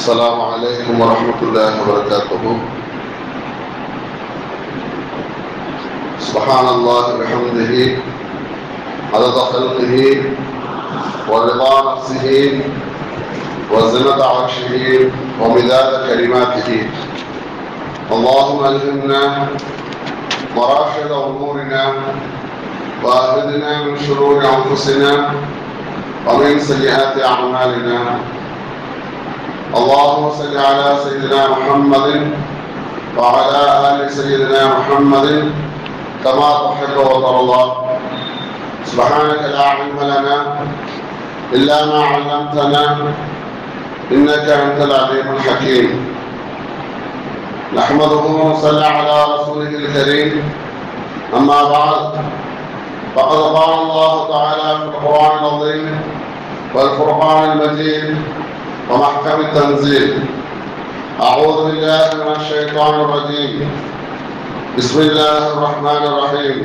السلام عليكم ورحمة الله وبركاته سبحان الله بحمده عدد خلقه ورضا نفسه وزنة عرشه ومداد كلماته اللهم ألهمنا مراشد أمورنا وأهدنا من شرور أنفسنا ومن سيئات أعمالنا اللهم صل على سيدنا محمد وعلى آل سيدنا محمد كما تحب وترضى سبحانك لا علم لنا إلا ما علمتنا إنك أنت العليم الحكيم نحمده ونصلي على رسوله الكريم أما بعد فقد قال الله تعالى في القرآن العظيم والفرقان المجيد ومحكم التنزيل أعوذ بالله من الشيطان الرجيم بسم الله الرحمن الرحيم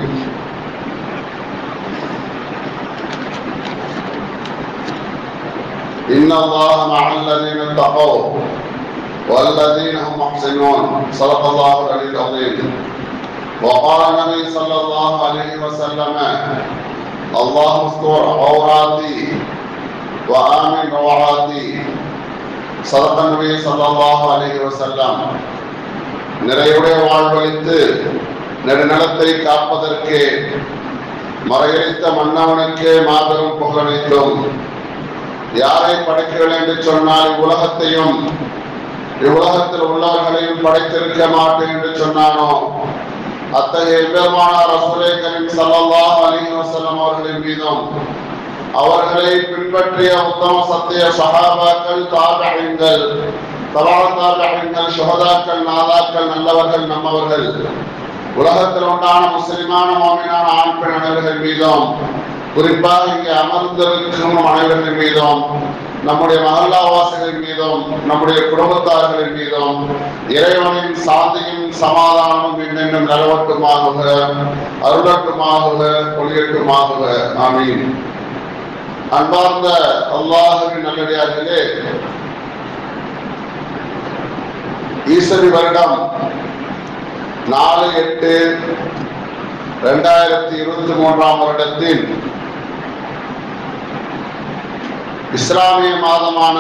إن الله مع الذين اتقوا والذين هم محسنون صدق الله العلي العظيم وقال النبي صلى الله عليه وسلم اللهم استر عوراتي وآمن روعاتي صدق النبي صلى الله عليه وسلم நிறைவுடைய வாழ்வழித்து நெடுநலத்தை காப்பதற்கு மறையளித்த மன்னவனுக்கு மாபெரும் புகழனைத்தும் யாரை படைக்கிறேன் என்று சொன்னால் இவ்வுலகத்தையும் இவ்வுலகத்தில் உள்ளவர்களையும் படைத்திருக்க மாட்டேன் என்று சொன்னானோ அத்தகைய பெருமானார் ரசூலே கரீம் ஸல்லல்லாஹு அலைஹி வஸல்லம் அவர்களின் மீதும் அவர்களை பின்பற்றிய உத்தம சத்திய சஹாபாக்கள் தாபிகள் தபா தாபிகள் சுஹதாக்கள் நாதாக்கள் நல்லவர்கள் நம்மவர்கள் உலகத்தில் உண்டான முஸ்லிமான மோமினான ஆண் பெண் அனைவர்கள் மீதும் குறிப்பாக இங்கே அமர்ந்திருக்கும் அனைவர்கள் மீதும் நம்முடைய மகல்லாவாசிகள் மீதும் நம்முடைய குடும்பத்தார்களின் மீதும் இறைவனின் சாந்தியும் சமாதானமும் இன்னென்னும் நிலவட்டுமாக அருளட்டுமாக ஒளியட்டுமாக ஆமீன் அன்பார்ந்த அல்லாஹுவின் நல்லடியார்களே ஈஸ்வரி வருடம் நாலு எட்டு ரெண்டாயிரத்தி இருபத்தி மூன்றாம் வருடத்தில் இஸ்லாமிய மாதமான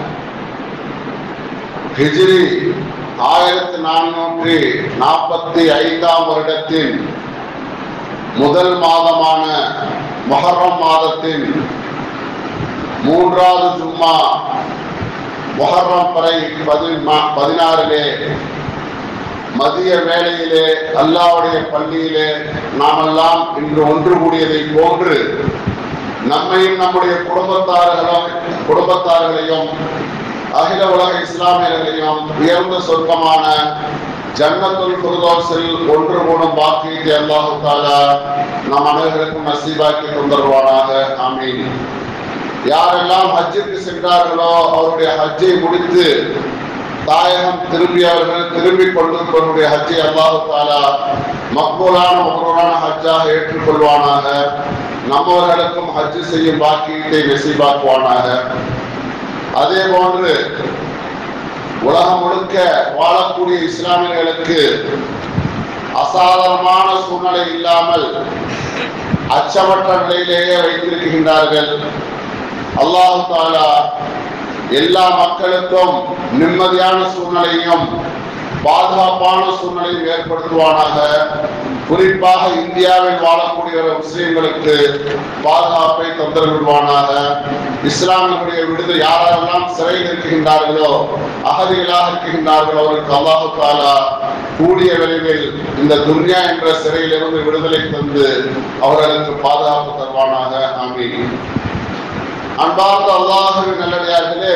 ஹிஜ்ரி ஆயிரத்தி நானூற்றி நாற்பத்தி ஐந்தாம் வருடத்தின் முதல் மாதமான மொஹர்ரம் மாதத்தின் மூன்றாவது ஜும்மா மொஹர்ரம் பறை பதினாறிலே மதிய வேளையிலே அல்லாவுடைய பள்ளியிலே நாமெல்லாம் இன்று ஒன்று கூடியதை போன்று நம்மையும் நம்முடைய குடும்பத்தார்களும் குடும்பத்தார்களையும் அகில உலக இஸ்லாமியர்களையும் உயர்ந்த சொர்க்கமான ஜன்னத்துல் குருதோசில் ஒன்று கூடும் பாக்கியத்தை அல்லாஹு தாலா நம் அனைவருக்கும் நசீபாக்கி தந்தருவானாக ஆமீன் யாரெல்லாம் ஹஜ்ஜிற்கு சென்றார்களோ அவருடைய ஹஜ்ஜை முடித்து தாயகம் திரும்பியவர்கள் திரும்பிக் கொண்டிருப்பவருடைய ஹஜ்ஜை அல்லாஹு தாலா மக்பூலான மக்பூலான ஹஜ்ஜாக ஏற்றுக்கொள்வானாக நம்மவர்களுக்கும் ஹஜ்ஜு செய்யும் பாக்கியத்தை நெசிபாக்குவானாக அதே போன்று உலகம் முழுக்க வாழக்கூடிய இஸ்லாமியர்களுக்கு அசாதாரணமான சூழ்நிலை இல்லாமல் அச்சமற்ற நிலையிலேயே வைத்திருக்கின்றார்கள் அல்லாஹு தாலா எல்லா மக்களுக்கும் நிம்மதியான சூழ்நிலையும் பாதுகாப்பான சூழ்நிலையும் ஏற்படுத்துவானாக குறிப்பாக இந்தியாவில் வாழக்கூடிய முஸ்லிம்களுக்கு பாதுகாப்பை தந்திருவானாக இஸ்லாமியுடைய விடுதலை யாரெல்லாம் சிறையில் இருக்கின்றார்களோ அகதிகளாக இருக்கின்றார்களோ அவருக்கு அல்லாஹு தாலா கூடிய விரைவில் இந்த துன்யா என்ற சிறையிலிருந்து விடுதலை தந்து அவர்களுக்கு பாதுகாப்பு தருவானாக ஆமீன் அன்பார்ந்த அல்லாஹுவின் நல்லடியார்களே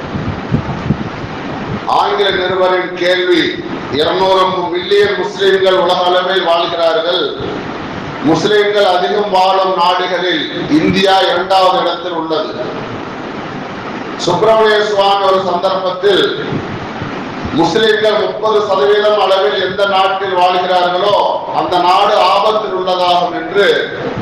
ஆங்கில நிருபரின் கேள்வி இருநூறு மில்லியன் முஸ்லிம்கள் உலக அளவில் வாழ்கிறார்கள் முஸ்லிம்கள் அதிகம் வாழும் நாடுகளில் இந்தியா இரண்டாவது இடத்தில் உள்ளது சுப்பிரமணிய சுவாமி ஒரு சந்தர்ப்பத்தில் முஸ்லிம்கள் முப்பது சதவீதம் அளவில் எந்த நாட்டில் வாழ்கிறார்களோ அந்த நாடு ஆபத்தில் உள்ளதாகும் என்று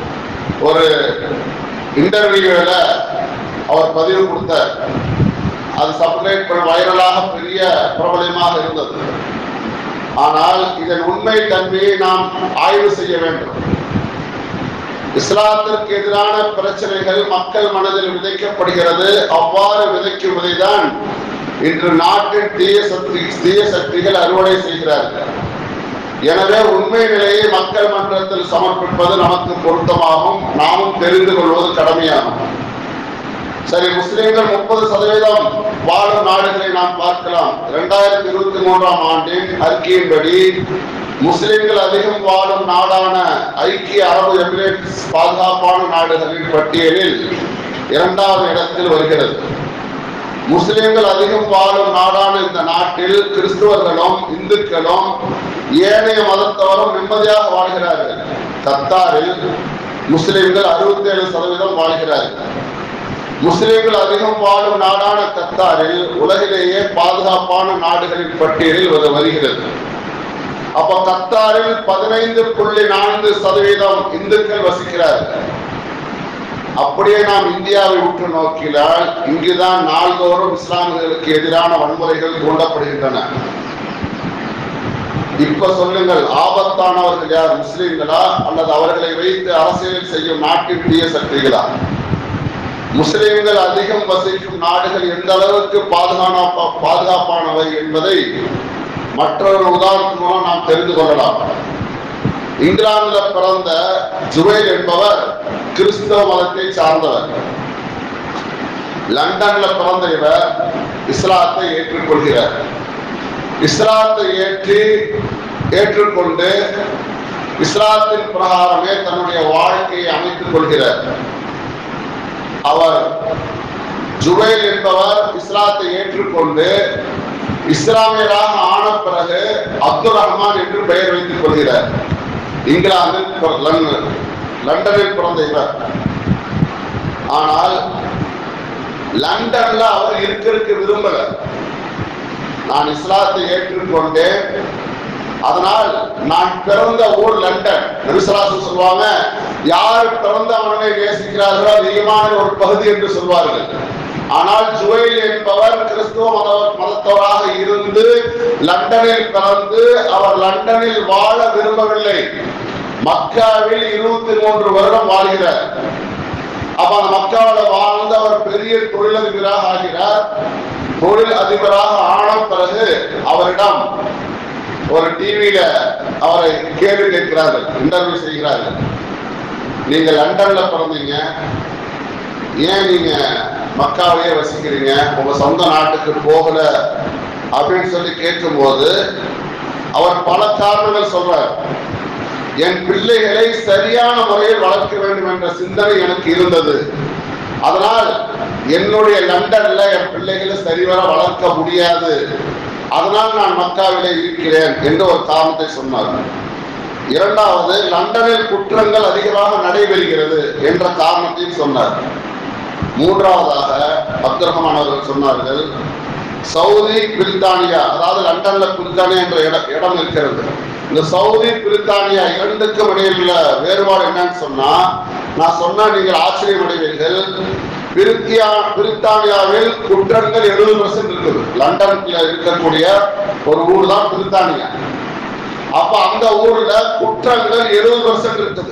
ஒரு இன்டர்வியூல அவர் பதிவு கொடுத்தார் அது சப்ஸ்கிரைப் பண்ண வைரலாக பெரிய பிரபலமாக இருந்தது ஆனால் இதன் உண்மை தன்மையை நாம் ஆய்வு செய்ய வேண்டும் இஸ்லாத்திற்கு எதிரான பிரச்சனைகள் மக்கள் மனதில் விதைக்கப்படுகிறது அவ்வாறு விதைக்கும் விதைதான் இன்று நாட்டின் தீய சக்தி தீய சக்திகள் அறுவடை செய்கிறார்கள் எனவே உண்மை நிலையை மக்கள் மன்றத்தில் சமர்ப்பிப்பது நமக்கு பொருத்தமாகும் நாமும் தெரிந்து கொள்வது கடமையாகும் சரி முஸ்லிம்கள் முப்பது சதவீதம் வாழும் நாடுகளை நாம் பார்க்கலாம் இரண்டாயிரத்தி இருபத்தி மூன்றாம் ஆண்டின் அறிக்கையின்படி முஸ்லிம்கள் அதிகம் வாழும் நாடான ஐக்கிய அரபு எமிரேட்ஸ் பாதுகாப்பான நாடுகளின் பட்டியலில் இரண்டாவது இடத்தில் வருகிறது முஸ்லிம்கள் அதிகம் வாழும் நாடான இந்த நாட்டில் கிறிஸ்துவர்களும் இந்துக்களும் ஏனைய மதத்தவரும் நிம்மதியாக வாழ்கிறார்கள் கத்தாரில் முஸ்லிம்கள் அறுபத்தி ஏழு சதவீதம் வாழ்கிறார்கள் முஸ்லிம்கள் அதிகம் வாழும் நாடான கத்தாரில் உலகிலேயே பாதுகாப்பான நாடுகளின் பட்டியலில் இது வருகிறது அப்ப கத்தாரில் பதினைந்து புள்ளி நான்கு சதவீதம் இந்துக்கள் வசிக்கிறார்கள் அப்படியே நாம் இந்தியாவை உற்று நோக்கினால் இங்குதான் நாள்தோறும் இஸ்லாமியர்களுக்கு எதிரான வன்முறைகள் தூண்டப்படுகின்றன இப்ப சொல்லுங்கள் ஆபத்தானவர்கள் யார் முஸ்லிம்களா அல்லது அவர்களை வைத்து அரசியல் செய்யும் நாட்டின் தீய சக்திகளா முஸ்லிம்கள் அதிகம் வசிக்கும் நாடுகள் எந்த அளவுக்கு பாதுகாப்பா பாதுகாப்பானவை என்பதை மற்றொரு உதாரணத்தின் மூலம் நாம் தெரிந்து கொள்ளலாம் இங்கிலாந்துல பிறந்த ஜுவைல் என்பவர் கிறிஸ்தவ மதத்தை சார்ந்தவர் லண்டன்ல பிறந்த இவர் இஸ்லாத்தை ஏற்றுக்கொள்கிறார் இஸ்லாத்தை ஏற்றி ஏற்றுக்கொண்டு இஸ்லாத்தின் பிரகாரமே தன்னுடைய வாழ்க்கையை அமைத்துக் கொள்கிறார் அவர் ஜுபைல் என்பவர் இஸ்லாத்தை ஏற்றுக்கொண்டு இஸ்லாமியராக ஆன பிறகு அப்துல் ரஹ்மான் என்று பெயர் வைத்துக் கொள்கிறார் இங்கிலாந்தில் பிற- லண்டன்- லண்டனில் பிறந்த இவர் ஆனால் லண்டன்ல அவர் இருக்கிறதுக்கு விரும்பல நான் இஸ்லாத்தை ஏற்றுக்கொண்டேன் அதனால் நான் பிறந்த ஊர் லண்டன் நபிசலாசு சொல்லுவாங்க யார் பிறந்த மனதை நேசிக்கிறார்களோ அது ஈமானின் ஒரு பகுதி என்று சொல்வார்கள் ஆனால் ஜுவைல் என்பவர் கிறிஸ்துவ மத மதத்தவராக இருந்து லண்டனில் பிறந்து அவர் லண்டனில் வாழ விரும்பவில்லை மக்காவில் இருபத்தி மூன்று வருடம் வாழ்கிறார் அப்ப அந்த மக்காவில் வாழ்ந்து அவர் பெரிய தொழிலதிபராக ஆகிறார் தொழில் அதிபராக ஆன பிறகு அவரிடம் ஒரு டிவியில அவரை கேள்வி கேட்கிறார்கள் இன்டர்வியூ செய்கிறார்கள் நீங்க லண்டன்ல பிறந்தீங்க ஏன் நீங்க மக்காவையே வசிக்கிறீங்க உங்க சொந்த நாட்டுக்கு போகல அப்படின்னு சொல்லி கேட்கும்போது அவர் பல காரணங்கள் சொல்றார் என் பிள்ளைகளை சரியான முறையில் வளர்க்க வேண்டும் என்ற சிந்தனை எனக்கு இருந்தது அதனால் என்னுடைய லண்டன்ல என் பிள்ளைகளை சரிவர வளர்க்க முடியாது அதனால் நான் மக்காவிலே இருக்கிறேன் என்று ஒரு காரணத்தை சொன்னார் இரண்டாவது லண்டனில் குற்றங்கள் அதிகமாக நடைபெறுகிறது என்ற காரணத்தையும் சொன்னார் மூன்றாவதாக அப்துல் ரஹ்மான் அவர்கள் சொன்னார்கள் சவுதி பிரித்தானியா அதாவது லண்டன்ல பிரித்தானியா என்ற இடம் இடம் இருக்கிறது இந்த சவுதி பிரித்தானியா இரண்டுக்கும் இடையில் உள்ள வேறுபாடு என்னன்னு சொன்னா நான் சொன்னா நீங்கள் ஆச்சரியம் அடைவீர்கள் பிரித்தியா பிரித்தானியாவில் குற்றங்கள் எழுபது பர்சன்ட் இருக்குது லண்டன்ல இருக்கக்கூடிய ஒரு ஊர் தான் பிரித்தானியா அப்ப அந்த ஊர்ல குற்றங்கள் எழுபது பர்சன்ட் இருக்குது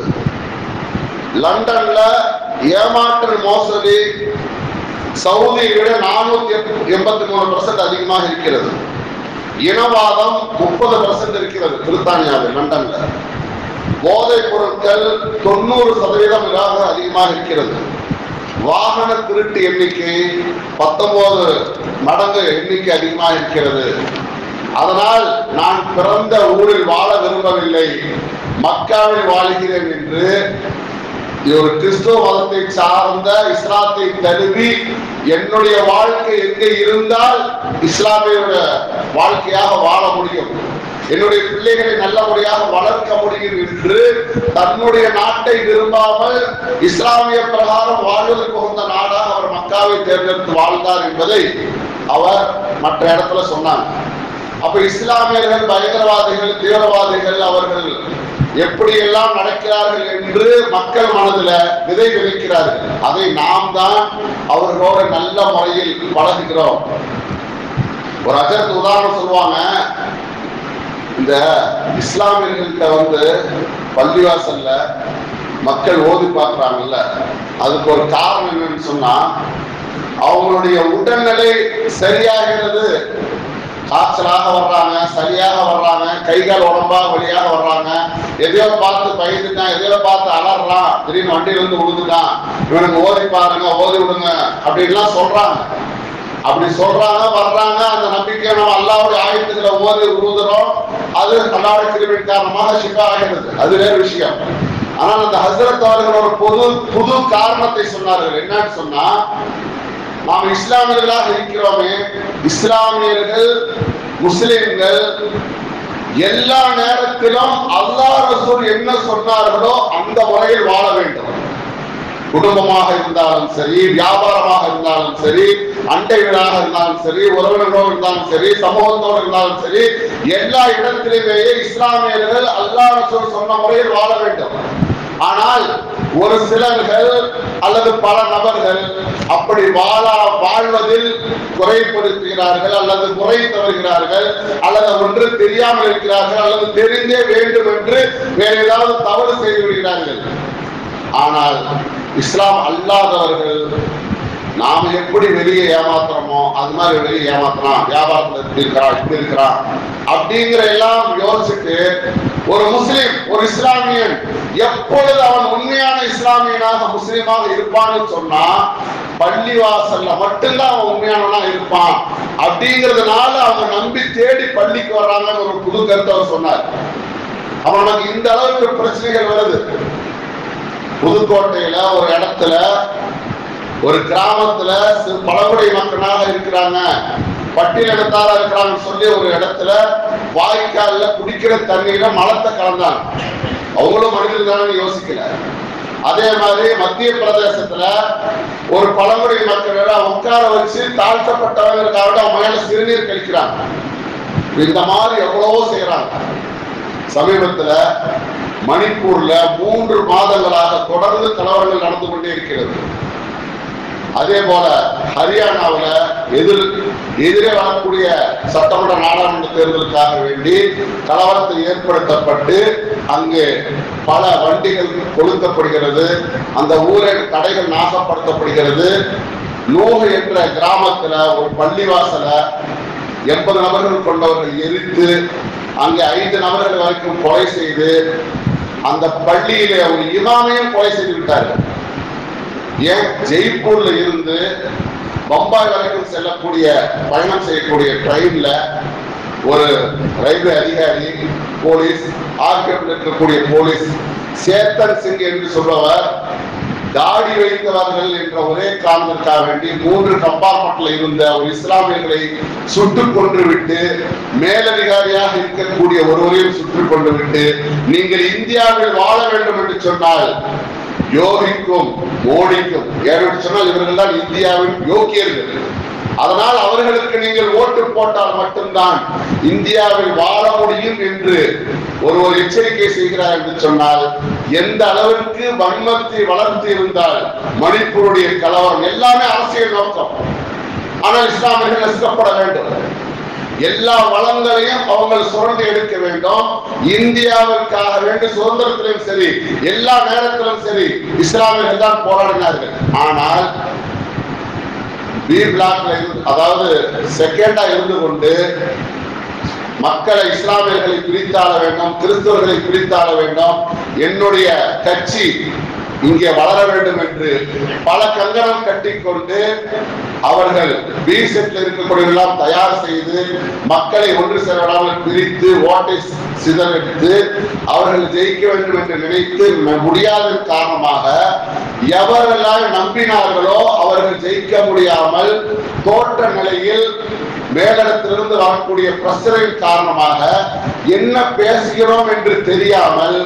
லண்டன்ல ஏமாற்று மோசடி சவுதியை விட நானூத்தி எண்பத்தி மூணு பர்சன்ட் அதிகமாக இருக்கிறது இனவாதம் முப்பது பர்சன்ட் இருக்கிறது பிரித்தானியாவில் லண்டன்ல போதைப் பொருட்கள் தொண்ணூறு சதவீதம் மிக அதிகமாக இருக்கிறது வாகன திருட்டு எண்ணிக்கை பத்தொன்பது மடங்கு எண்ணிக்கை அதிகமாக இருக்கிறது அதனால் நான் பிறந்த ஊரில் வாழ விரும்பவில்லை மக்காவில் வாழ்கிறேன் என்று ஒரு கிறிஸ்துவ மதத்தை சார்ந்த இஸ்லாத்தை தழுவி என்னுடைய வாழ்க்கை எங்கே இருந்தால் இஸ்லாமியோட வாழ்க்கையாக வாழ முடியும் என்னுடைய பிள்ளைகளை நல்லபடியாக வளர்க்க முடியும் என்று தன்னுடைய நாட்டை விரும்பாமல் இஸ்லாமிய பிரகாரம் வாழ்வதற்கு உகந்த நாடாக அவர் மக்காவை தேர்ந்தெடுத்து வாழ்ந்தார் என்பதை அவர் மற்ற இடத்துல சொன்னாங்க அப்ப இஸ்லாமியர்கள் பயங்கரவாதிகள் தீவிரவாதிகள் அவர்கள் எப்படியெல்லாம் நடக்கிறார்கள் என்று மக்கள் மனதுல விதை விதைக்கிறார்கள் அதை நாம் தான் அவர்களோட நல்ல முறையில் பழகுகிறோம் ஒரு அஜர்த்து உதாரணம் சொல்லுவாங்க இந்த இஸ்லாமியர்கள்ட்ட வந்து பள்ளிவாசல்ல மக்கள் ஓதி பார்க்கறாங்கல்ல அதுக்கு ஒரு காரணம் என்னன்னு சொன்னா அவங்களுடைய உடல்நிலை சரியாகிறது காய்ச்சலாக வர்றாங்க சரியாக வர்றாங்க கை கால் உடம்பா வழியாக வர்றாங்க எதையோ பார்த்து பயந்துட்டான் எதையோ பார்த்து அலறான் திடீர்னு வண்டியில இருந்து விழுந்துட்டான் இவனுக்கு ஓதி பாருங்க ஓதி விடுங்க அப்படின்லாம் சொல்றாங்க அப்படி சொல்றாங்க வர்றாங்க அந்த நம்பிக்கை நம்ம அல்லாவுடைய ஆயுதத்துல ஓதி உருவுகிறோம் அது அல்லாவுடைய கிருமின் காரணமாக ஷிஃபா ஆகிறது அது வேற விஷயம் ஆனால் அந்த ஹசரத் அவர்கள் ஒரு பொது புது காரணத்தை சொன்னார்கள் என்னன்னு சொன்னா நாம் இஸ்லாமியர்களாக இருக்கிறோமே இஸ்லாமியர்கள் முஸ்லிம்கள் எல்லா நேரத்திலும் அல்லாஹ் ரசூல் என்ன சொன்னார்களோ அந்த முறையில் வாழ வேண்டும் குடும்பமாக இருந்தாலும் சரி வியாபாரமாக இருந்தாலும் சரி அண்டை வீடாக இருந்தாலும் சரி உறவினர்களோடு இருந்தாலும் சரி சமூகத்தோடு இருந்தாலும் சரி எல்லா இடத்திலுமே இஸ்லாமியர்கள் அல்லாஹ் ரசூல் சொன்ன முறையில் வாழ வேண்டும் ஆனால் ஒரு சிலர்கள் அல்லது பல நபர்கள் அப்படி வாழா வாழ்வதில் குறைப்படுத்துகிறார்கள் அல்லது முறை தவறுகிறார்கள் அல்லது ஒன்று தெரியாமல் இருக்கிறார்கள் அல்லது தெரிந்தே வேண்டும் என்று வேற ஏதாவது தவறு செய்து விடுகிறார்கள் ஆனால் இஸ்லாம் அல்லாதவர்கள் நாம எப்படி வெளியே ஏமாத்துறோமோ அது மாதிரி வெளியே ஏமாத்துறான் வியாபாரத்துல இப்படி இருக்கிறான் இப்படி இருக்கிறான் அப்படிங்கிற எல்லாம் யோசிச்சுட்டு ஒரு முஸ்லிம் ஒரு இஸ்லாமியன் எப்பொழுது அவன் உண்மையான இஸ்லாமியனாக முஸ்லிமாக இருப்பான்னு சொன்னா பள்ளிவாசல்ல மட்டும்தான் அவன் உண்மையானவனா இருப்பான் அப்படிங்கிறதுனால அவங்க நம்பி தேடி பள்ளிக்கு வர்றாங்கன்னு ஒரு புது கருத்தை அவர் சொன்னார் அவனுக்கு இந்த அளவுக்கு பிரச்சனைகள் வருது புதுக்கோட்டையில ஒரு இடத்துல ஒரு கிராமத்துல சிறு பழங்குடி மக்களாக இருக்கிறாங்க பட்டியலிடத்தாரா இருக்கிறாங்கன்னு சொல்லி ஒரு இடத்துல வாய்க்கால்ல குடிக்கிற தண்ணியில மலத்தை கலந்தாங்க அவங்களும் மனிதர்கள் யோசிக்கல அதே மாதிரி மத்திய பிரதேசத்துல ஒரு பழங்குடி மக்கள் உட்கார வச்சு தாழ்த்தப்பட்டவங்களுக்காக அவங்க மேல சிறுநீர் கழிக்கிறாங்க இந்த மாதிரி எவ்வளவோ செய்யறாங்க சமீபத்துல மணிப்பூர்ல மூன்று மாதங்களாக தொடர்ந்து கலவரங்கள் நடந்து கொண்டே இருக்கிறது அதே போல ஹரியானாவுல எதிர் எதிரே வரக்கூடிய சட்டமன்ற நாடாளுமன்ற தேர்தலுக்காக வேண்டி கலவரத்தை ஏற்படுத்தப்பட்டு அங்கே பல வண்டிகள் கொளுத்தப்படுகிறது அந்த ஊரின் கடைகள் நாசப்படுத்தப்படுகிறது நூகு என்ற கிராமத்துல ஒரு பள்ளிவாசல எண்பது நபர்கள் கொண்டவர்கள் எரித்து அங்கே ஐந்து நபர்கள் வரைக்கும் கொலை செய்து அந்த பள்ளியிலே ஒரு இமாமையும் கொலை செய்து விட்டார்கள் ஏன் ஜெய்ப்பூர்ல இருந்து பம்பாய் வரைக்கும் செல்லக்கூடிய பயணம் செய்யக்கூடிய ட்ரெயின்ல ஒரு ரயில்வே அதிகாரி போலீஸ் ஆர்பிஎஃப் இருக்கக்கூடிய போலீஸ் சேத்தன் சிங் என்று சொல்பவர் தாடி வைத்தவர்கள் என்ற ஒரே காரணத்திற்காக வேண்டி மூன்று கம்பார்ட்மெண்ட்ல இருந்த ஒரு இஸ்லாமியர்களை சுட்டுக் கொன்று விட்டு மேலதிகாரியாக இருக்கக்கூடிய ஒருவரையும் சுட்டுக் கொண்டு விட்டு நீங்கள் இந்தியாவில் வாழ வேண்டும் என்று சொன்னால் யோகிக்கும் மோடிக்கும் ஏன்னு சொன்னால் இவர்கள் தான் இந்தியாவின் யோக்கியர்கள் அதனால் அவர்களுக்கு நீங்கள் ஓட்டு போட்டால் மட்டும்தான் இந்தியாவில் வாழ முடியும் என்று ஒரு ஒரு எச்சரிக்கை செய்கிறார் என்று சொன்னால் எந்த அளவிற்கு வன்மத்தை வளர்த்து இருந்தால் மணிப்பூருடைய கலவரம் எல்லாமே அரசியல் நோக்கம் ஆனால் இஸ்லாமியர்கள் நசுக்கப்பட வேண்டும் எல்லா வளங்களையும் அவங்க சுரண்டி எடுக்க வேண்டும் இந்தியாவிற்காக வேண்டி சுதந்திரத்திலும் சரி எல்லா நேரத்திலும் சரி இஸ்லாமியர்கள் தான் போராடினார்கள் ஆனால் பி பிளாக்ல இருந்து அதாவது செகண்டா இருந்து கொண்டு மக்களை இஸ்லாமியர்களை பிரித்தாள வேண்டும் கிறிஸ்தவர்களை பிரித்தாள வேண்டும் என்னுடைய கட்சி இங்கே வளர வேண்டும் என்று பல கங்கணம் கட்டிக்கொண்டு அவர்கள் பி செட்ல இருக்கக்கூடியவெல்லாம் தயார் செய்து மக்களை ஒன்று சேராமல் பிரித்து ஓட்டை சிதறடித்து அவர்கள் ஜெயிக்க வேண்டும் என்று நினைத்து ம- முடியாததன் காரணமாக எவரெல்லாம் நம்பினார்களோ அவர்கள் ஜெயிக்க முடியாமல் தோற்ற நிலையில் மேலிடத்திலிருந்து வரக்கூடிய பிரஷரின் காரணமாக என்ன பேசுகிறோம் என்று தெரியாமல்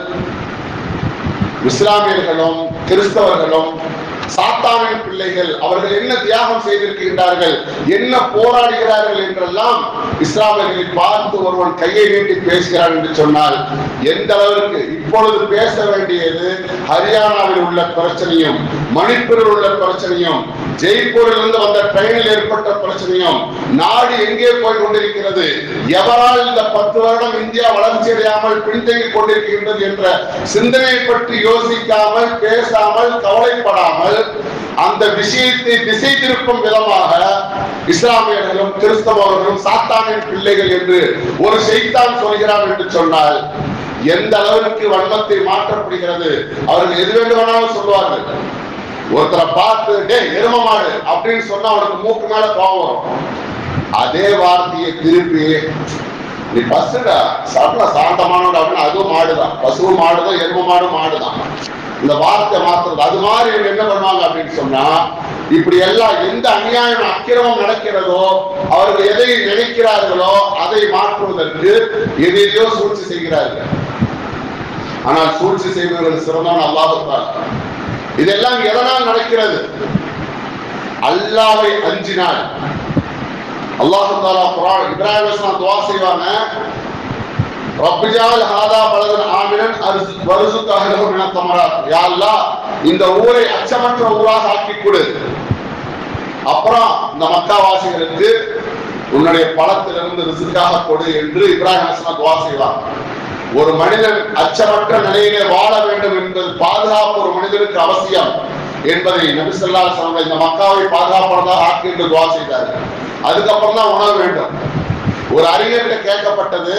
இஸ்லாமியர்களும் கிறிஸ்தவர்களும் சாத்தானின் பிள்ளைகள் அவர்கள் என்ன தியாகம் செய்திருக்கின்றார்கள் என்ன போராடுகிறார்கள் என்றெல்லாம் இஸ்லாமியர்களை பார்த்து ஒருவன் கையை நீட்டி பேசுகிறான் என்று சொன்னால் எந்த அளவிற்கு இப்பொழுது பேச வேண்டியது ஹரியானாவில் உள்ள பிரச்சனையும் மணிப்பூரில் உள்ள பிரச்சனையும் ஜெய்ப்பூரில் இருந்து வந்த ட்ரெயினில் ஏற்பட்ட பிரச்சனையும் நாடு எங்கே போய் கொண்டிருக்கிறது எவரால் இந்த பத்து வருடம் இந்தியா வளர்ச்சி அடையாமல் பின்தங்கிக் கொண்டிருக்கின்றது என்ற சிந்தனை பற்றி யோசிக்காமல் பேசாமல் கவலைப்படாமல் அந்த விஷயத்தை திசை திருப்பும் விதமாக இஸ்லாமியர்களும் கிறிஸ்தவர்களும் சாத்தானின் பிள்ளைகள் என்று ஒரு செய்தான் சொல்கிறார் என்று சொன்னால் எந்த அளவிற்கு வன்மத்தை மாற்றப்படுகிறது அவர்கள் எது வேண்டுமானாலும் சொல்லுவார்கள் ஒருத்தரை பார்த்து டே எரும மாடு அப்படின்னு சொன்னா அவனுக்கு மூக்கு மேல கோபம் வரும் அதே வார்த்தையை திருப்பி நீ பசுடா சாப்பிட சாந்தமானோட அப்படின்னு அதுவும் மாடுதான் பசுவும் மாடுதான் எரும மாடும் மாடுதான் இந்த வார்த்தை மாத்துறது அது மாதிரி இவங்க என்ன பண்ணுவாங்க அப்படின்னு சொன்னா இப்படி எல்லாம் எந்த அநியாயம் அக்கிரமம் நடக்கிறதோ அவர்கள் எதை நினைக்கிறார்களோ அதை மாற்றுவதற்கு எதையோ சூழ்ச்சி செய்கிறார்கள் ஆனால் சூழ்ச்சி செய்பவர்கள் சிறந்தவன் அல்லாஹுத்தான் இதெல்லாம் எதனால் நடக்கிறது அல்லாவை அஞ்சினால் அல்லாஹு தாலா குரான் இப்ராஹிம் அலைஹிஸ்ஸலாம் துவா செய்வாங்க ரப்பிஜால் ஹாதா பலதன் ஆமினன் அரிசு வருசுக்கு அகலகு மின தமராத் யா அல்லாஹ் இந்த ஊரை அச்சமற்ற ஊராக ஆக்கி கொடு அப்புறம் இந்த மக்காவாசிகளுக்கு உன்னுடைய பழத்திலிருந்து ரிசுக்காக கொடு என்று இப்ராஹிம் அலைஹிஸ்ஸலாம் துவா செய்வாங்க ஒரு மனிதன் அச்சமற்ற நிலையிலே வாழ வேண்டும் என்பது பாதுகாப்பு ஒரு மனிதனுக்கு அவசியம் என்பதை நபி ஸல்லல்லாஹு அலைஹி வஸல்லம் இந்த மக்காவை பாதுகாப்பானதாக ஆக்கி என்று துவா செய்தார்கள் அதுக்கப்புறம் தான் உணர வேண்டும் ஒரு அறிஞர்கிட்ட கேட்கப்பட்டது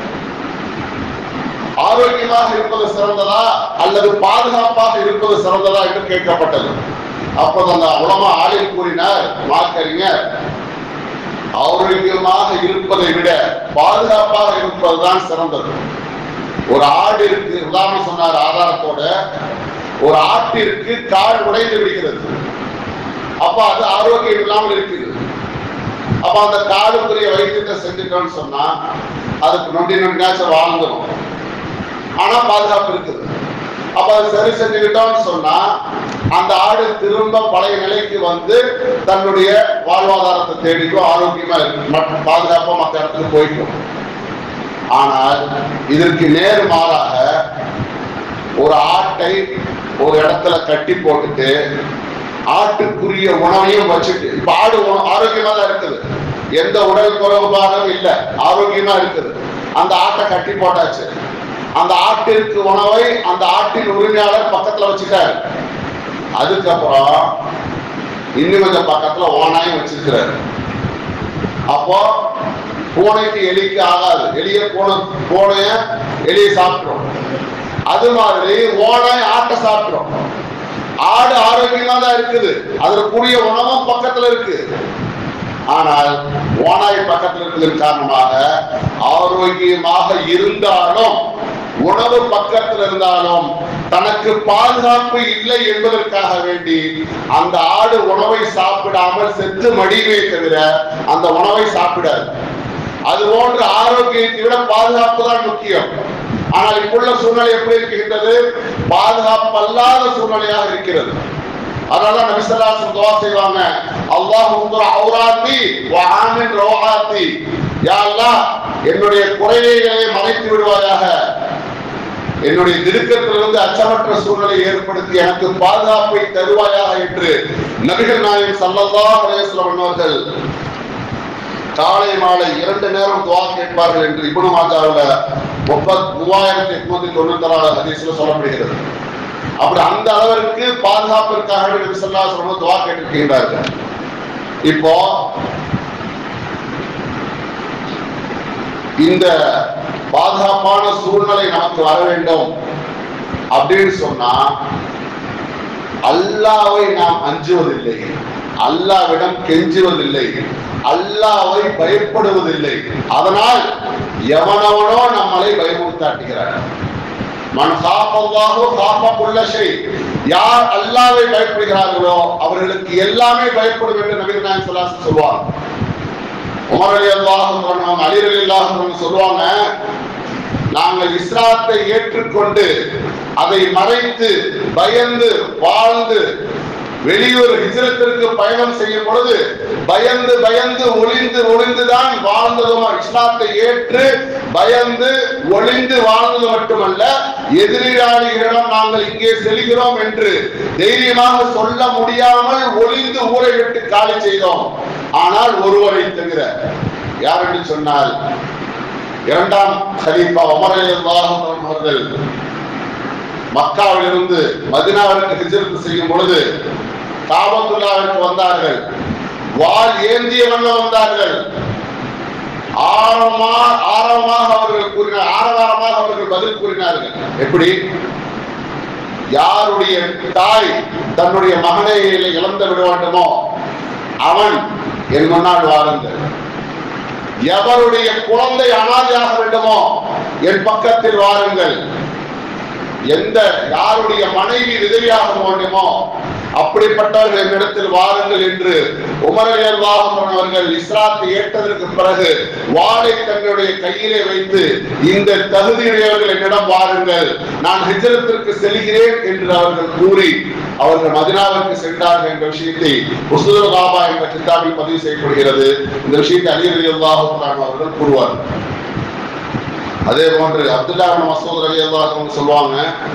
ஆரோக்கியமாக இருப்பது சிறந்ததா அல்லது பாதுகாப்பாக இருப்பது சிறந்ததா என்று கேட்கப்பட்டது அப்போது அந்த உலமா ஆளில் கூறினார் மார்க்கறிஞர் ஆரோக்கியமாக இருப்பதை விட பாதுகாப்பாக இருப்பதுதான் சிறந்தது ஒரு ஆடு இருக்கு உதாரணம் சொன்னார் ஆதாரத்தோட ஒரு ஆட்டிற்கு கால் உடைந்து விடுகிறது அப்ப அது ஆரோக்கியம் இல்லாமல் இருக்குது அப்ப அந்த காலுக்குரிய வைத்தியத்தை செஞ்சுட்டோம்னு சொன்னா அதுக்கு நொண்டி நொண்டியாச்சும் வாழ்ந்துடும் ஆனா பாதுகாப்பு இருக்குது அப்ப அதை சரி செஞ்சுக்கிட்டோம்னு சொன்னா அந்த ஆடு திரும்ப பழைய நிலைக்கு வந்து தன்னுடைய வாழ்வாதாரத்தை தேடிக்கும் ஆரோக்கியமா இருக்கும் மற்ற- பாதுகாப்பா மற்ற இடத்துக்கு போய்க்கும் ஆனால் இதற்கு நேர் மாறாக ஒரு ஆட்டை ஒரு இடத்துல கட்டி போட்டுட்டு ஆட்டுக்குரிய உணவையும் வச்சுட்டு இப்ப ஆடு உண- ஆரோக்கியமா தான் இருக்குது எந்த உடல் குறைபாடும் இல்ல ஆரோக்கியமா இருக்குது அந்த ஆட்டை கட்டி போட்டாச்சு அந்த ஆட்டிற்கு உணவை அந்த ஆட்டின் உரிமையாளர் பக்கத்துல வச்சுட்டாரு அதுக்கப்புறம் இன்னும் கொஞ்சம் பக்கத்துல ஓனாயும் வச்சிருக்கிறாரு அப்போ பூனைக்கு எலிக்கு ஆகாது எலிய பூனை பூனைய எலிய சாப்பிட்டுரும் அது மாதிரி ஓனாய் ஆட்டை சாப்பிட்டுரும் ஆடு ஆரோக்கியமா தான் இருக்குது அதற்குரிய உணவும் பக்கத்துல இருக்கு ஆனால் ஓனாய் பக்கத்துல இருக்கிறதன் காரணமாக ஆரோக்கியமாக இருந்தாலும் உணவு பக்கத்தில் இருந்தாலும் தனக்கு பாதுகாப்பு இல்லை என்பதற்காக வேண்டி அந்த ஆடு உணவை சாப்பிடாமல் செத்து மடியுமே தவிர அந்த உணவை சாப்பிடாது அது போன்ற ஆரோக்கியத்தை விட பாதுகாப்பு தான் முக்கியம் ஆனால் இப்புள்ள சூழ்நிலை எப்படி இருக்கின்றது பாதுகாப்பு அல்லாத சூழ்நிலையாக இருக்கிறது அதனால நபிசல்லாசன் துவா செய்வாங்க அல்லாஹ் உங்கள் அவுராத்தி வஆமின் ரோஹாத்தி யா அல்லாஹ் என்னுடைய குறைகளை மறைத்து விடுவாயாக என்னுடைய திடுக்கத்திலிருந்து அச்சமற்ற சூழ்நிலை ஏற்படுத்தி எனக்கு பாதுகாப்பை தருவாயாக என்று நபிகள் நாயகம் ஸல்லல்லாஹு அலைஹி வஸல்லம் அவர்கள் காலை மாலை இரண்டு நேரம் துவா கேட்பார்கள் என்று இப்னு மாஜாவுல முப்பத் மூவாயிரத்தி எட்நூத்தி தொண்ணூத்தி நாலு ஹதீஸ்ல சொல்லப்படுகிறது அப்படி அந்த அளவிற்கு பாதுகாப்பிற்காக வேண்டி நபி ஸல்லல்லாஹு அலைஹி வஸல்லம் துவா கேட்டிருக்கின்றார்கள் இப்போ இந்த பாதுகாப்பான சூழ்நிலை நமக்கு வர வேண்டும் அப்படின்னு சொன்னா அல்லாவை நாம் அஞ்சுவதில்லை அல்லாவிடம் கெஞ்சுவதில்லை அல்லாவை பயப்படுவதில்லை அதனால் எவனவனோ நம்மளை பயமுறுத்தாட்டுகிறார் மன் காப்பல்லாஹோ காப்ப ஷை யார் அல்லாவை பயப்படுகிறார்களோ அவர்களுக்கு எல்லாமே பயப்படும் என்று நபீர் நாயகம் ஸல்லல்லாஹு சொல்வார் உமர் அலி அல்லாஹ் அலி அலி அல்லாஹ் சொல்லுவாங்க நாங்கள் இஸ்லாத்தை ஏற்றுக்கொண்டு அதை மறைத்து பயந்து வாழ்ந்து வெளியூர் ஹிஜ்ரத்திற்கு பயணம் செய்யும் பொழுது பயந்து பயந்து ஒளிந்து ஒளிந்துதான் வாழ்ந்ததும் இஸ்லாத்தை ஏற்று பயந்து ஒளிந்து வாழ்ந்தது மட்டுமல்ல எதிராளிகளிடம் நாங்கள் இங்கே செல்கிறோம் என்று தைரியமாக சொல்ல முடியாமல் ஒளிந்து ஊரை விட்டு காலி செய்தோம் ஆனால் ஒருவரை தவிர யார் என்று சொன்னால் இரண்டாம் ஹலீஃபா உமர் ரலியல்லாஹு அன்ஹு அவர்கள் மக்காவிலிருந்து மதினாவிற்கு ஹிஜ்ரத் செய்யும் பொழுது காபத்துல்லாவிற்கு வந்தார்கள் வாள் ஏந்திய வண்ணம் வந்தார்கள் ஆரமா ஆரவமாக அவர்கள் கூறினார் ஆரவாரமாக அவர்கள் பதில் கூறினார்கள் எப்படி யாருடைய தாய் தன்னுடைய மகனை இழந்து விட வேண்டுமோ அவன் என் முன்னால் வாருங்கள் எவருடைய குழந்தை அனாதையாக வேண்டுமோ என் பக்கத்தில் வாருங்கள் எந்த யாருடைய மனைவி விதவியாக வேண்டுமோ அப்படிப்பட்டவர்கள் என்னிடத்தில் வாருங்கள் என்று உமரலியல்லாஹம் அவர்கள் இஸ்லாத்தை ஏற்றதற்கு பிறகு வாளை தங்களுடைய கையிலே வைத்து இந்த தகுதியுடையவர்கள் என்னிடம் வாருங்கள் நான் ஹிஜரத்திற்கு செல்கிறேன் என்று அவர்கள் கூறி அவர்கள் மதினாவிற்கு சென்றார்கள் என்ற விஷயத்தை உசுதுல் காபா என்ற கிதாபில் பதிவு செய்யப்படுகிறது இந்த விஷயத்தை அலி அலி அவர்கள் கூறுவார்கள் அதே போன்று அப்துல்லா இப்னு மசூத் அலி அல்லாஹ் சொல்லுவாங்க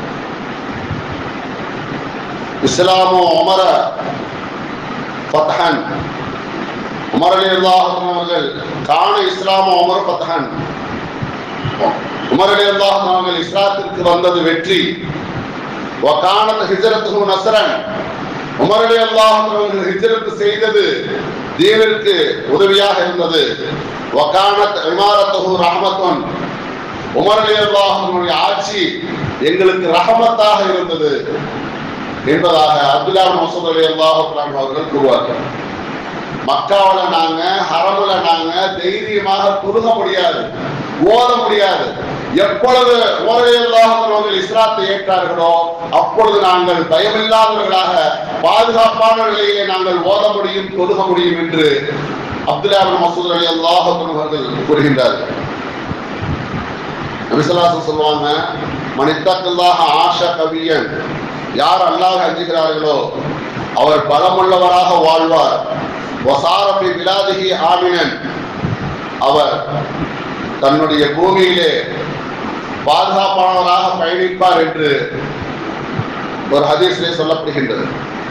இஸ்லாமு உமர ஃபத்ஹன் உமர் அலி அல்லாஹ் அவர்கள் காண இஸ்லாமு உமர் ஃபத்ஹன் உமர் அலி அல்லாஹ் அவர்கள் இஸ்லாத்திற்கு வந்தது வெற்றி வகானத் ஹிஜ்ரத்துஹு நஸ்ரன் உமர் அலி அல்லாஹ் அவர்கள் ஹிஜ்ரத் செய்தது தீனிற்கு உதவியாக இருந்தது வகானத் இமாரத்துஹு ரஹ்மத்துன் உமர் அலி அல்லாஹனுடைய ஆட்சி எங்களுக்கு ரஹமத்தாக இருந்தது என்பதாக அப்துல்லா மசூத் அலி அல்லாஹ் அவர்கள் கூறுவார்கள் மக்காவுல நாங்க ஹரமுல நாங்க தைரியமாக துருக முடியாது ஓத முடியாது எப்பொழுது அவர்கள் இஸ்லாத்தை ஏற்றார்களோ அப்பொழுது நாங்கள் பயமில்லாதவர்களாக பாதுகாப்பான நிலையிலே நாங்கள் ஓத முடியும் தொழுக முடியும் என்று அப்துல்லா மசூத் அலி அல்லாஹ் அவர்கள் கூறுகின்றார்கள் நபிசல்லாசம் சொல்லுவாங்க மனிதக்கல்லாக ஆஷா கவியன் யார் அல்லாஹ் அஞ்சுகிறார்களோ அவர் பலமுள்ளவராக வாழ்வார் வசாரபி விலாதிகி ஆமினன் அவர் தன்னுடைய பூமியிலே பாதுகாப்பானவராக பயணிப்பார் என்று ஒரு ஹதீஸிலே சொல்லப்படுகின்றது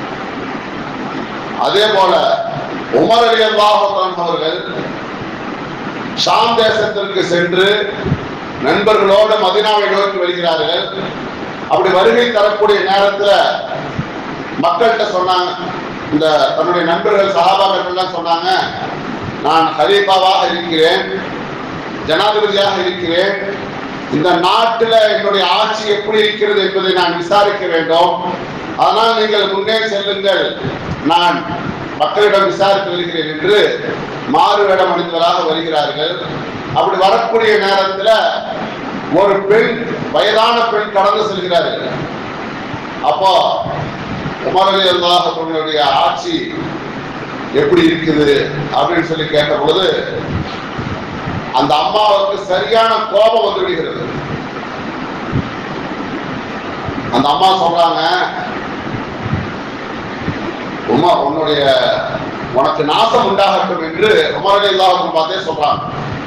அதே போல உமர் அலி அல்லாஹ் அவர்கள் ஷாம் தேசத்திற்கு சென்று நண்பர்களோடு மதினாவை நோக்கி வருகிறார்கள் அப்படி வருகை தரக்கூடிய நேரத்துல மக்கள்கிட்ட சொன்னாங்க இந்த தன்னுடைய நண்பர்கள் சகாபாக்கள் எல்லாம் சொன்னாங்க நான் ஹலீஃபாவாக இருக்கிறேன் ஜனாதிபதியாக இருக்கிறேன் இந்த நாட்டுல என்னுடைய ஆட்சி எப்படி இருக்கிறது என்பதை நான் விசாரிக்க வேண்டும் அதனால் நீங்கள் முன்னே செல்லுங்கள் நான் மக்களிடம் விசாரித்து வருகிறேன் என்று மாறு வேடம் அணிந்தவராக வருகிறார்கள் அப்படி வரக்கூடிய நேரத்துல ஒரு பெண் வயதான பெண் கடந்து செல்கிறார்கள் அப்போ உமர் அலி அல்லாஹ் அவர்களுடைய ஆட்சி எப்படி இருக்குது அப்படின்னு சொல்லி கேட்ட பொழுது அந்த அம்மாவுக்கு சரியான கோபம் வந்து விடுகிறது அந்த அம்மா சொல்றாங்க உமா உன்னுடைய உனக்கு நாசம் உண்டாகட்டும் என்று உமர் அலி அல்லாஹ் பார்த்தே சொல்றாங்க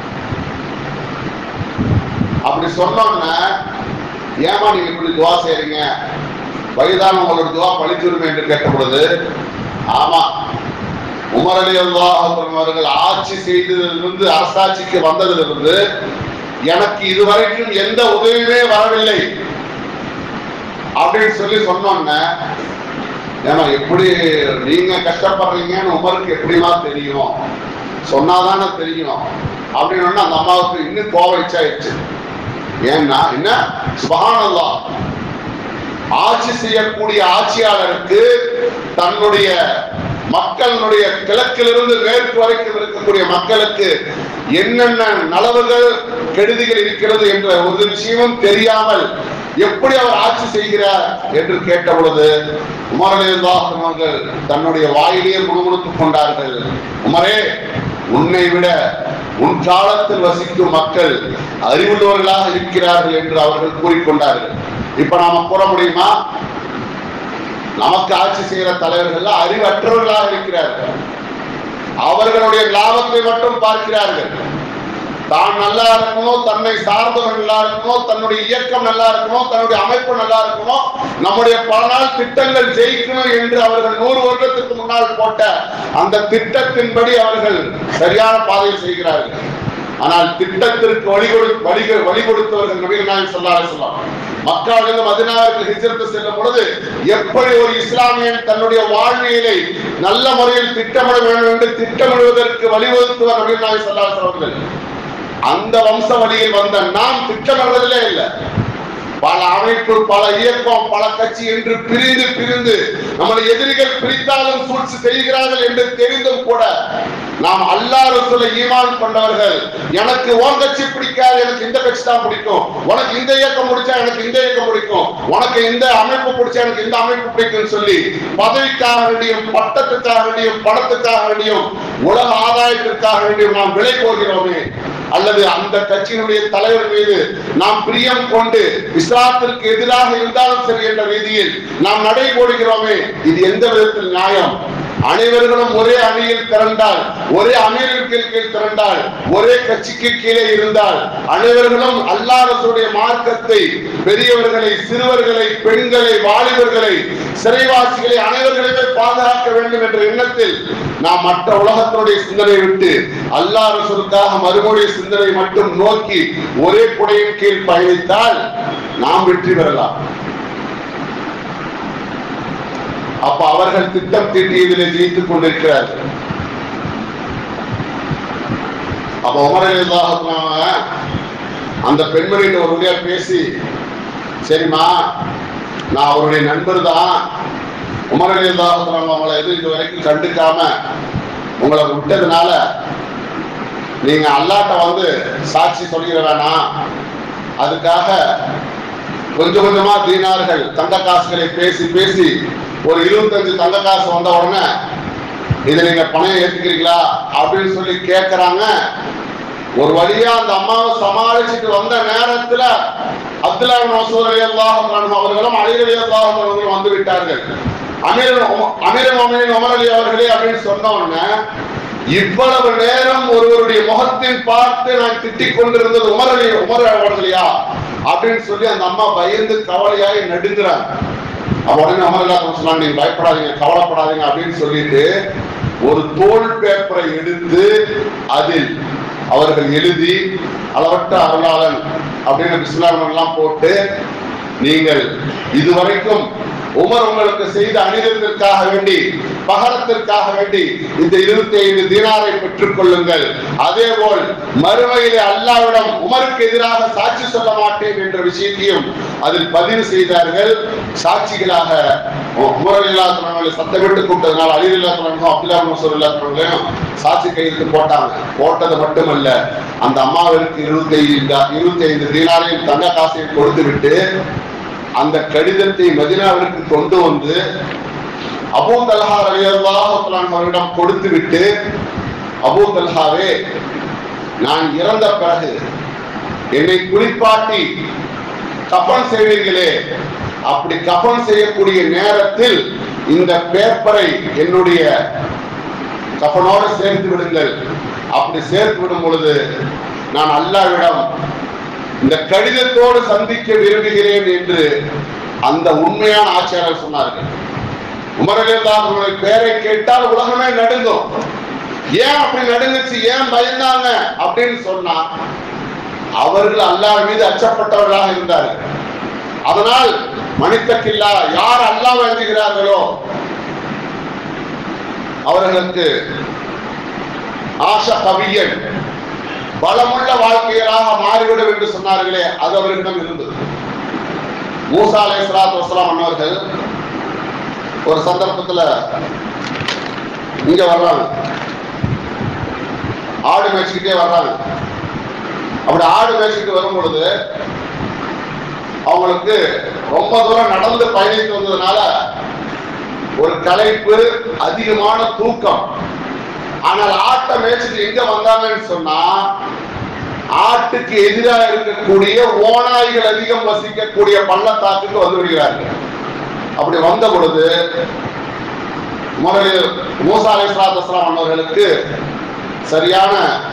அப்படி சொன்னோன்ன ஏமா நீங்க இப்படி துவா செய்றீங்க வயதான உங்களோட துவா பழிச்சுரிமை என்று கேட்ட பொழுது ஆமா உமர் அலி அல்லாஹ் அவர்கள் ஆட்சி செய்ததிலிருந்து அரசாட்சிக்கு வந்ததிலிருந்து எனக்கு இதுவரைக்கும் எந்த உதவியுமே வரவில்லை அப்படின்னு சொல்லி சொன்னோன்ன ஏன்னா எப்படி நீங்க கஷ்டப்படுறீங்கன்னு உமருக்கு எப்படிமா தெரியும் சொன்னாதானே தெரியும் அப்படின்னு அந்த அம்மாவுக்கு இன்னும் கோவம் இச்சாயிடுச்சு ஏன்னா என்ன சுபஹானல்லாஹ் ஆட்சி செய்யக்கூடிய ஆட்சியாளருக்கு தன்னுடைய மக்களுடைய கிழக்கிலிருந்து மேற்கு வரைக்கும் இருக்கக்கூடிய மக்களுக்கு என்னென்ன நலவுகள் கெடுதிகள் இருக்கிறது என்ற ஒரு விஷயமும் தெரியாமல் எப்படி அவர் ஆட்சி செய்கிறார் என்று கேட்ட பொழுது உமரலியல்லாஹன் அவர்கள் தன்னுடைய வாயிலேயே முணுமுணுத்துக் கொண்டார்கள் உமரே உன்னை விட உன் காலத்தில் வசிக்கும் மக்கள் அறிவுள்ளவர்களாக இருக்கிறார்கள் என்று அவர்கள் கூறிக்கொண்டார்கள் இப்ப நாம கூற முடியுமா நமக்கு ஆட்சி செய்கிற தலைவர்கள் அறிவற்றவர்களாக இருக்கிறார்கள் அவர்களுடைய லாபத்தை மட்டும் பார்க்கிறார்கள் தான் நல்லா இருக்கணும் தன்னை சார்ந்தவர்கள் நல்லா இருக்கணும் தன்னுடைய இயக்கம் நல்லா இருக்கணும் தன்னுடைய அமைப்பு நல்லா இருக்கணும் நம்முடைய பல நாள் திட்டங்கள் ஜெயிக்கணும் என்று அவர்கள் நூறு வருடத்துக்கு முன்னால் போட்ட அந்த திட்டத்தின்படி அவர்கள் சரியான பாதையில் செய்கிறார்கள் ஆனால் திட்டத்திற்கு வழி கொடு வழி வழி கொடுத்தவர்கள் நபிகள் நாயகம் ஸல்லல்லாஹு அலைஹி வஸல்லம் மக்காவிலிருந்து மதினாவிற்கு ஹிஜ்ரத் செல்லும் பொழுது எப்படி ஒரு இஸ்லாமியன் தன்னுடைய வாழ்வியலை நல்ல முறையில் திட்டமிட வேண்டும் என்று திட்டமிடுவதற்கு வழிவகுத்துவர் நபிகள் நாயகம் ஸல்லல்லாஹு அலைஹி வஸல்லம் அவர்கள் அந்த வம்ச வழியில் வந்த நாம் திட்டமிடுவதிலே இல்லை பல அமைப்பு பல இயக்கம் பல கட்சி என்று பிரிந்து பிரிந்து நம்மளை எதிரிகள் பிரித்தாலும் சூழ்ச்சி செய்கிறார்கள் என்று தெரிந்தும் கூட நாம் அல்லாஹ் ரசூலை ஈமான் கொண்டவர்கள் எனக்கு உன் கட்சி பிடிக்காது எனக்கு இந்த கட்சி தான் பிடிக்கும் உனக்கு இந்த இயக்கம் பிடிச்சா எனக்கு இந்த இயக்கம் பிடிக்கும் உனக்கு இந்த அமைப்பு பிடிச்சா எனக்கு இந்த அமைப்பு பிடிக்கும்னு சொல்லி பதவிக்காக வேண்டியும் பட்டத்துக்காக வேண்டியும் பணத்துக்காக வேண்டியும் உலக ஆதாயத்திற்காக வேண்டியும் நாம் விலை போகிறோமே அல்லது அந்த கட்சியினுடைய தலைவர் மீது நாம் பிரியம் கொண்டு இஸ்லாத்திற்கு எதிராக இருந்தாலும் சரி என்ற ரீதியில் நாம் நடைபோடுகிறோமே இது எந்த விதத்தில் நியாயம் அனைவர்களும் ஒரே அணியில் திரண்டால் ஒரே அமீருக்கு கீழ் திரண்டால் ஒரே கட்சிக்கு கீழே இருந்தால் அனைவர்களும் அல்லாஹ்வுடைய மார்க்கத்தை பெரியவர்களை சிறுவர்களை பெண்களை வாலிபர்களை சிறைவாசிகளை அனைவர்களையுமே பாதுகாக்க வேண்டும் என்ற எண்ணத்தில் நாம் மற்ற உலகத்தினுடைய சிந்தனை விட்டு அல்லாஹ் ரசூலுக்காக மறுமொழி சிந்தனை மட்டும் நோக்கி ஒரே குடையின் கீழ் பயணித்தால் நாம் வெற்றி பெறலாம் அப்ப அவர்கள் திட்டம் தீட்டியதிலே ஜெயித்துக் கொண்டிருக்கிறார்கள் அப்ப உமரலில்லாஹ் அந்த பெண்மணியின் ஒரு வழியா பேசி சரிம்மா நான் அவருடைய நண்பர் தான் உமரலில்லாஹ் அவங்களை எதுவும் இது வரைக்கும் கண்டுக்காம உங்களை விட்டதுனால நீங்க அல்லாட்ட வந்து சாட்சி சொல்லிட வேணாம் அதுக்காக கொஞ்சம் கொஞ்சமா தீனார்கள் தங்க காசுகளை பேசி பேசி ஒரு இருபத்தஞ்சு தங்க காசு வந்த உடனே இதை நீங்க பணம் ஏத்துக்கிறீங்களா அப்படின்னு சொல்லி கேட்கறாங்க ஒரு வழியா அந்த அம்மாவை சமாளிச்சுட்டு வந்த நேரத்துல அப்துல்லா மசூத் அலி அல்லாஹ் அவர்களும் அலி அலி அல்லாஹ் அவர்களும் வந்து விட்டார்கள் அமீர் அமீர் மொமீன் உமர் அலி அவர்களே அப்படின்னு சொன்ன உடனே இவ்வளவு நேரம் ஒருவருடைய முகத்தில் பார்த்து நான் திட்டிக் கொண்டிருந்தது உமர் அலி உமர் அவர்களையா அப்படின்னு சொல்லி அந்த அம்மா பயந்து கவலையாய் நடுங்கிறாங்க அப்ப உடனே அமரல்லா சொன்னாங்க நீங்க பயப்படாதீங்க கவலைப்படாதீங்க அப்படின்னு சொல்லிட்டு ஒரு தோல் பேப்பரை எடுத்து அதில் அவர்கள் எழுதி அளவற்ற அருளாளன் அப்படின்னு பிஸ்மில்லாஹ் எல்லாம் போட்டு நீங்கள் இதுவரைக்கும் உமர் உங்களுக்கு செய்த அணிதத்திற்காக வேண்டி பகரத்திற்காக வேண்டி இந்த இருபத்தி ஐந்து தீனாரை பெற்றுக் கொள்ளுங்கள் அதே போல் மறுமையிலே அல்லாவிடம் உமருக்கு எதிராக சாட்சி சொல்ல மாட்டேன் என்ற விஷயத்தையும் அதில் பதிவு செய்தார்கள் சாட்சிகளாக உமர் இல்லாதவர்களை சத்தமிட்டு கூப்பிட்டதுனால அலி இல்லாதவர்களும் அப்துல்லா மசூர் இல்லாதவர்களையும் சாட்சி கையெழுத்து போட்டாங்க போட்டது மட்டுமல்ல அந்த அம்மாவிற்கு இருபத்தி ஐந்து இருபத்தி ஐந்து தீனாரையும் தங்க காசையும் கொடுத்து விட்டு அந்த கடிதத்தை மதினாவிற்கு கொண்டு வந்து அபூ தல்ஹா ரலியல்லாஹு அவரிடம் கொடுத்து விட்டு அபூ தல்ஹாவே நான் இறந்த பிறகு என்னை குளிப்பாட்டி கஃன் செய்வீர்களே அப்படி கஃன் செய்யக்கூடிய நேரத்தில் இந்த பேப்பரை என்னுடைய கஃனோடு சேர்த்து விடுங்கள் அப்படி சேர்த்து விடும் பொழுது நான் அல்லாவிடம் இந்த கடிதத்தோடு சந்திக்க விரும்புகிறேன் என்று அந்த உண்மையான ஆட்சியாளர் சொன்னார்கள் உமரலியல்லாஹுடைய பேரை கேட்டால் உலகமே நடுங்கும் ஏன் அப்படி நடுங்குச்சு ஏன் பயந்தாங்க அப்படின்னு சொன்னா அவர்கள் அல்லாஹ் மீது அச்சப்பட்டவர்களாக இருந்தார்கள் அதனால் மனிதக்கில்லா யார் அல்லாஹ் வேண்டுகிறார்களோ அவர்களுக்கு ஆஷா கவியன் பலமுள்ள வாழ்க்கைகளாக மாறிவிடும் என்று சொன்னார்களே அது அவர்களிடம் இருந்தது மூசா அலை சலாத்து வசலாம் அன்னவர்கள் ஒரு சந்தர்ப்பத்துல இங்க வர்றாங்க ஆடு மேய்ச்சிக்கிட்டே வர்றாங்க அப்படி ஆடு மேய்ச்சிக்கிட்டு வரும் பொழுது அவங்களுக்கு ரொம்ப தூரம் நடந்து பயணித்து வந்ததுனால ஒரு களைப்பு அதிகமான தூக்கம் ஆனால் ஆட்டை மேய்ச்சிட்டு எங்க வந்தாங்கன்னு சொன்னா ஆட்டுக்கு எதிராக இருக்கக்கூடிய ஓநாய்கள் அதிகம் வசிக்கக்கூடிய பள்ளத்தாக்குக்கு வந்து விடுகிறார்கள் அப்படி வந்த பொழுது முதலில் மூசா அலை சலாத்து அவர்களுக்கு சரியான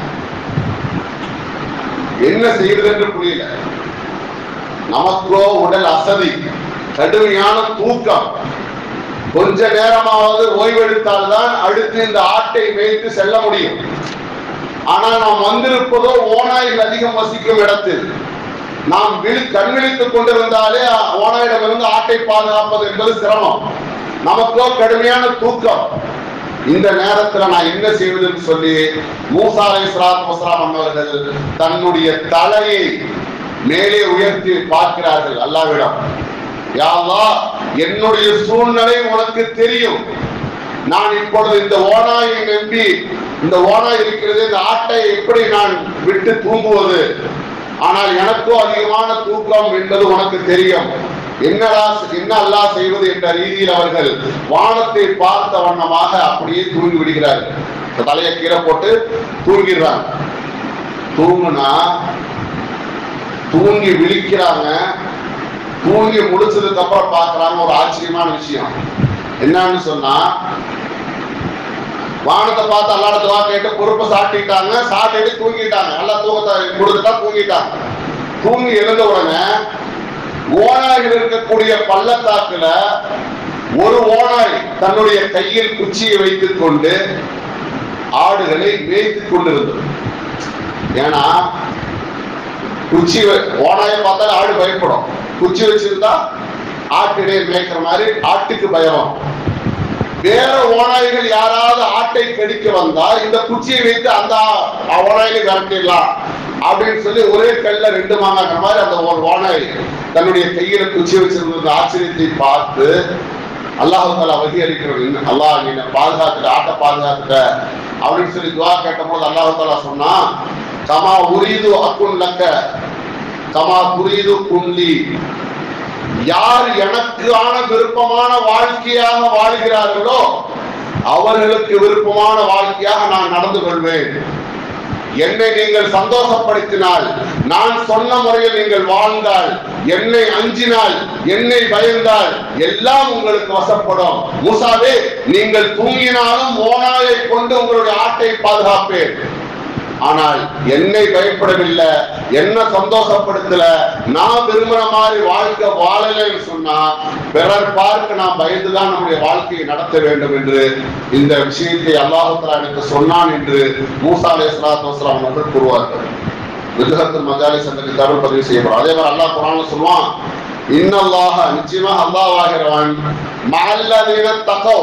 என்ன செய்வது என்று புரியல நமக்கோ உடல் அசதி கடுமையான தூக்கம் கொஞ்ச நேரமாவது ஓய்வெடுத்தால்தான் அடுத்து இந்த ஆட்டை மேய்த்து செல்ல முடியும் ஆனால் நாம் வந்திருப்பதோ ஓநாய்கள் அதிகம் வசிக்கும் இடத்தில் நாம் விழி கண் விழித்துக் கொண்டிருந்தாலே ஓநாயிடமிருந்து ஆட்டை பாதுகாப்பது என்பது சிரமம் நமக்கோ கடுமையான தூக்கம் இந்த நேரத்துல நான் என்ன செய்வதுன்னு சொல்லி மூசா அலை சலாத் வசலாம் அவர்கள் தன்னுடைய தலையை மேலே உயர்த்தி பார்க்கிறார்கள் அல்லாவிடம் யா அல்லாஹ் என்னுடைய சூழ்நிலை உனக்கு தெரியும் நான் இப்பொழுது இந்த ஓனாயை நம்பி இந்த ஓனாய் இருக்கிறது இந்த ஆட்டை எப்படி நான் விட்டு தூங்குவது ஆனால் எனக்கோ அதிகமான தூக்கம் என்பது உனக்கு தெரியும் என்னடா என்ன அல்லாஹ் செய்வது என்ற ரீதியில் அவர்கள் வானத்தை பார்த்த வண்ணமாக அப்படியே தூங்கி விடுகிறார்கள் இப்ப தலையை கீழே போட்டு தூங்கிடுறாங்க தூங்குனா தூங்கி விழிக்கிறாங்க தூங்கி முடிச்சதுக்கு அப்புறம் பார்க்கறாங்க ஒரு ஆச்சரியமான விஷயம் என்னன்னு சொன்னா வானத்தை பார்த்து அல்லாட துவா கேட்டு பொறுப்பை சாட்டிட்டாங்க சாட்டிட்டு தூங்கிட்டாங்க நல்லா தூக்கத்தை கொடுத்துட்டா தூங்கிட்டாங்க தூங்கி எழுந்த உடனே ஓநாய்கள் இருக்கக்கூடிய பள்ளத்தாக்குல ஒரு ஓநாய் தன்னுடைய கையில் குச்சியை வைத்துக் கொண்டு ஆடுகளை மேய்த்துக் கொண்டிருந்தது ஏன்னா குச்சி வ- ஓநாயை பார்த்தாலே ஆடு பயப்படும் குச்சி வச்சிருந்தா ஆட்டிடையே மேய்க்கிற மாதிரி ஆட்டுக்கு பயம் வேற ஓநாய்கள் யாராவது ஆட்டை கடிக்க வந்தா இந்த குச்சியை வைத்து அந்த ஆ- ஓநாயை விரட்டிடலாம் அப்படின்னு சொல்லி ஒரே கல்ல ரெண்டு மாங்காக்கிற மாதிரி அந்த ஒரு ஓநாய் தன்னுடைய கையில குச்சி வச்சிருந்த ஆச்சரியத்தை பார்த்து அல்லாஹ் தாலா வகி அளிக்கிறோம் அல்லாஹ் நீ என்னை பாதுகாத்துட்ட ஆட்டை பாதுகாத்துட்ட அப்படின்னு சொல்லி துவா கேட்டபோது அல்லாஹ் தாலா சொன்னா கமா உரீது அக்குன் லக்க கமா புரிது குன்லி யார் எனக்கான விருப்பமான வாழ்க்கையாக வாழ்கிறார்களோ அவர்களுக்கு விருப்பமான வாழ்க்கையாக நான் நடந்து கொள்வேன் என்னை நீங்கள் சந்தோஷப்படுத்தினால் நான் சொன்ன முறையில் நீங்கள் வாழ்ந்தால் என்னை அஞ்சினால் என்னை பயந்தால் எல்லாம் உங்களுக்கு வசப்படும் மூசாவே நீங்கள் தூங்கினாலும் ஓனாயை கொண்டு உங்களுடைய ஆட்டை பாதுகாப்பேன் ஆனால் என்னை பயப்படவில்லை என்ன சந்தோஷப்படுத்தல நான் விரும்புற மாதிரி வாழ்க்கை வாழலைன்னு சொன்னா பிறர் பார்க்க நான் பயந்துதான் நம்முடைய வாழ்க்கையை நடத்த வேண்டும் என்று இந்த விஷயத்தை அல்லாஹுத்தலா எனக்கு சொன்னான் என்று மூசா அலை சலாத்து வஸ்லாம் அவர்கள் கூறுவார்கள் விஜகத்து மஜாலிஸ் என்ற கிதாபில் பதிவு செய்யப்படும் அதே மாதிரி அல்லாஹ் குரான்ல சொல்லுவான் இன்னல்லாஹ நிச்சயமாக அல்லாஹ் ஆகிறவன் மல்லதீன தகோ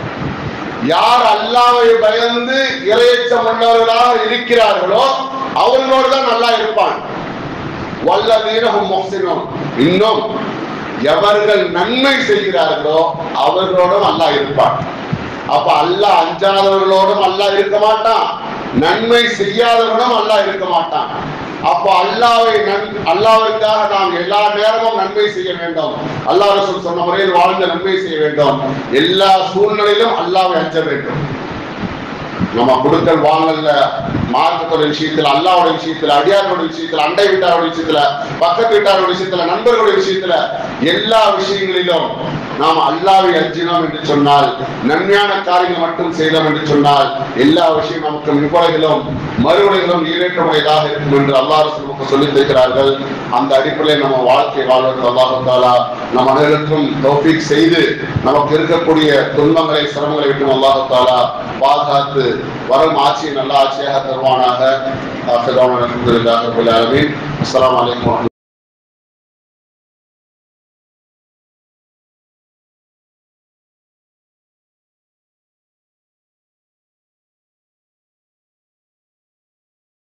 யார் அல்லாவை பயந்து இரையச்சம் உள்ளவர்களாக இருக்கிறார்களோ அவர்களோடு தான் நல்லா இருப்பான் வல்லதீனஹும் முஹ்சினூன் இன்னும் எவர்கள் நன்மை செய்கிறார்களோ அவர்களோடும் அல்லாஹ் இருப்பான் அப்ப அல்லாஹ் அஞ்சாதவர்களோடும் அல்லாஹ் இருக்க மாட்டான் நன்மை செய்யாதவர்களும் அல்லாஹ் இருக்க மாட்டான் அப்ப அல்லாவை நன் அல்லாவிற்காக நாம் எல்லா நேரமும் நன்மை செய்ய வேண்டும் அல்லாஹ் ரசூல் சொன்ன முறையில் வாழ்ந்து நன்மை செய்ய வேண்டும் எல்லா சூழ்நிலையிலும் அல்லாவை அஞ்ச வேண்டும் நம்ம கொடுக்கல் வாங்கல்ல மார்க்கத்தோட விஷயத்துல அல்லாவோட விஷயத்துல அடியாரோட விஷயத்துல அண்டை வீட்டாரோட விஷயத்துல பக்கத்து வீட்டாரோட விஷயத்துல நண்பர்களுடைய விஷயத்துல எல்லா விஷயங்களிலும் நாம் அல்லாவை அஞ்சினோம் என்று சொன்னால் நன்மையான காரியங்கள் மட்டும் செய்தோம் என்று சொன்னால் எல்லா விஷயம் நமக்கு முற்படைகளும் மறுபடிகளும் ஈரேற்றமுடையதாக இருக்கும் என்று அல்லாஹ் ரசூல் நமக்கு சொல்லித் தருகிறார்கள் அந்த அடிப்படையில் நம்ம வாழ்க்கை வாழ்வது அல்லாஹ் தாலா நம் அனைவருக்கும் தௌஃபீக் செய்து நமக்கு இருக்கக்கூடிய துன்பங்களை சிரமங்களை விட்டு அல்லாஹ் தாலா பாதுகாத்து வரும் ஆட்சியை நல்ல ஆட்சியாக தருவானாக ஆஃபிரான அல்ஹம்துலில்லாஹி ரப்பில் ஆலமீன் அஸ்ஸலாமு அலைக்கும்